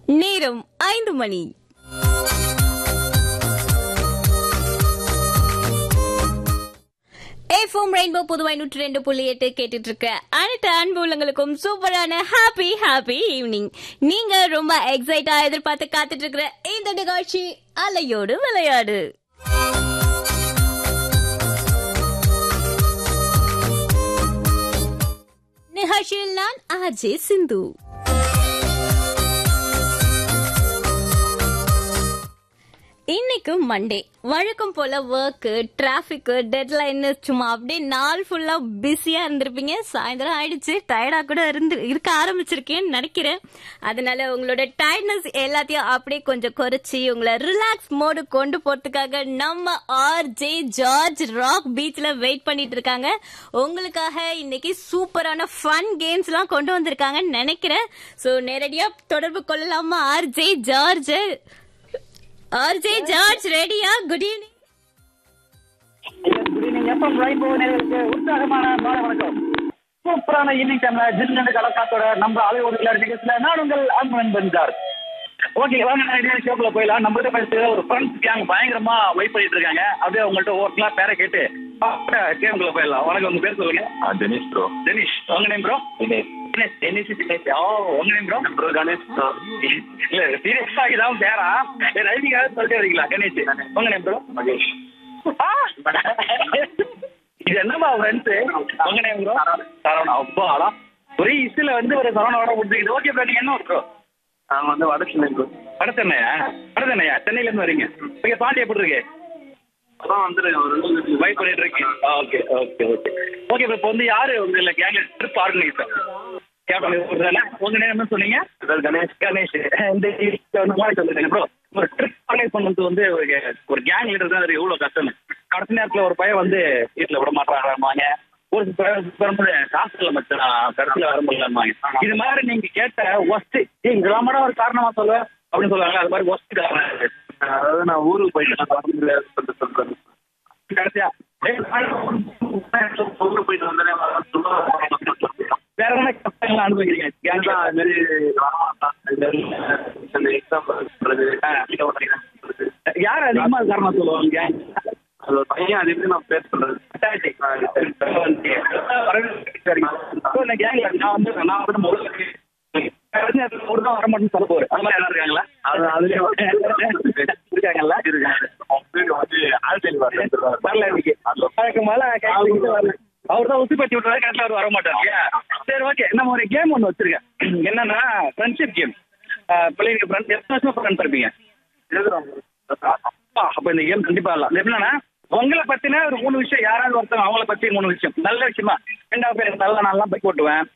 நேரம் ஐந்து மணி FM rainbow Puduvai நூற்றி ரெண்டு புள்ளி எட்டு கேட்டுட்டு இருக்க அனைத்து அன்பு உள்ளங்களுக்கும் சூப்பரான ஹாப்பி ஹாப்பி ஈவினிங் நீங்க ரொம்ப எக்ஸைட்டா எதிர்பார்த்து காத்துட்டு இருக்கிற இந்த நிகழ்ச்சி அலையோடு விளையாடு நிகழ்ச்சியில் நான் ஆர்ஜே சிந்து இன்னைக்கு மண்டே வழக்கம் போல ஒர்க் டிராபிக் டெட்லைன் சும்மா அப்படியே நாள் ஃபுல்லா பிஸியா இருந்திருப்பீங்க சாயந்தரம் ஆயிடுச்சு டயர்டா கூட இருந்து இருக்க ஆரம்பிச்சிருக்கேன்னு நினைக்கிறேன் அதனால உங்களோட டயர்ட்னஸ் எல்லாத்தையும் அப்படியே கொஞ்சம் குறைச்சி உங்களை ரிலாக்ஸ் மோடு கொண்டு போறதுக்காக நம்ம ஆர் ஜே ஜார்ஜ் ராக் பீச்ல வெயிட் பண்ணிட்டு இருக்காங்க உங்களுக்காக இன்னைக்கு சூப்பரான ஃபன் கேம்ஸ் எல்லாம் கொண்டு வந்திருக்காங்கன்னு நினைக்கிறேன் சோ நேரடியா தொடர்பு கொள்ளலாமா R J George RJ George ரெடியா good evening good evening FM Rainbow நேர்களுக்கு உற்சாகமான மாலை வணக்கம் சூப்பரான ஈவினிங் டைம்ல ஜில்லு கலக்காத்தோட நம்ம அலை ஒரு கிளாரி நிகழ்ச்சியில நான் உங்கள் அன்பன் பஞ்சார் ஓகே வாங்க நான் ஷோக்குள்ள போயிடலாம் நம்ம கிட்ட பேசுறது ஒரு ஃப்ரெண்ட்ஸ் கேங் பயங்கரமா வெயிட் பண்ணிட்டு இருக்காங்க அப்படியே உங்கள்ட்ட ஒவ்வொருத்தலாம் பேரை கேட்டு கேமுக்குள்ள போயிடலாம் வணக்கம் உங்க பேர் சொல்லுங்க டெனிஸ் ப்ரோ தினேஷ் உங்க name bro Dinesh Dinesh Dinesh Dinesh oh உங்க name bro bro Ganesh bro இல்ல சீரியஸா இதான் பேரா ரைட்டிங்காக சொல்லிட்டு வரீங்களா கணேஷ் உங்க நேம் ப்ரோ மகேஷ் ஆ! இது என்னமா ஃப்ரெண்ட்ஸ் உங்க நேம் ப்ரோ சரவணா அப்பா ஆடா ஒரே இசுல வந்து ஒரு சரவணாவோட முடிஞ்சுக்கிது ஓகே ப்ரோ நீங்க என்ன ப்ரோ நாங்கள் வந்து வடசென்னை ப்ரோ வட சென்னையா வட சென்னையா சென்னையில இருந்து வரீங்க ஓகே பாண்டி எப்படி இருக்கு அதான் வந்துருங்க ஒரு ரெண்டு வைப் பண்ணிட்டு இருக்கீங்க ஓகே ஓகே ஓகே ஓகே இப்போ வந்து யாரு உங்க இல்ல கேங்ல ட்ரிப் ஆர்கனைசர் கேப்டன் உங்க நேம் என்ன சொன்னீங்க பேர் கணேஷ் கணேஷ் இந்த இந்த மாதிரி சொல்லுங்க ப்ரோ ஒரு ட்ரிப் ஆர்கனைஸ் பண்ணது வந்து ஒரு ஒரு கேங் லீடர் தான் எவ்வளவு கஷ்டம் கடைசி நேரத்துல ஒரு பையன் வந்து வீட்டுல விட மாட்டாங்க ஒரு வரும்போது காசு இல்ல மச்சான் கடைசியில வர முடியலம்பாங்க இது மாதிரி நீங்க கேட்ட ஒஸ்ட் இதெல்லாம் கூட ஒரு காரணமா சொல்ல அப்படின்னு சொல்லுவாங்க அது மாதிரி ஒஸ்ட் காரணம் இருக்கு. அதாவது நான் ஊருக்கு போயிட்டு நான் வர முடியாது சொல்லிட்டு சொல்றேன் கடைசியா ஏய், ஊருக்கு போயிட்டு வந்தேனே வேற என்ன கஷ்டங்கள் அனுபவிக்கிறீங்க கேங் தான் அது மாதிரி வரமாட்டான் இது மாதிரி இந்த எக்ஸாம் பண்ணுறது யார் அதிகமா காரணம் சொல்லுவாங்க கேங் அது ஒரு பையன் அது எப்படி நான் பேர் சொல்றது இருக்காங்களா அது அதுலயே இருக்காங்களா இருக்காங்க அவங்க பேர் வந்து ஆழ்தல் வரல வரல இன்னைக்கு அதுக்கு மேல அவர் தான் உத்து பத்தி விட்டுறாரு கரெக்டா அவர் வர மாட்டார் சரி ஓகே நம்ம ஒரு கேம் ஒன்று வச்சிருக்கேன் என்னன்னா ஃப்ரெண்ட்ஷிப் கேம் பிள்ளைங்க ஃப்ரெண்ட்ஸ் எத்தனை வருஷம் ஃப்ரெண்ட்ஸ் இருப்பீங்க அப்பா, அப்ப இந்த கேம் கண்டிப்பா இல்ல எப்படின்னா உங்களை பத்தின ஒரு மூணு விஷயம் யாராவது ஒருத்தவங்க அவங்கள பத்தி மூணு விஷயம் நல்ல விஷயமா ரெண்டாவது பேர் நல்ல நாள்லாம் பைக் ஓட்டுவேன்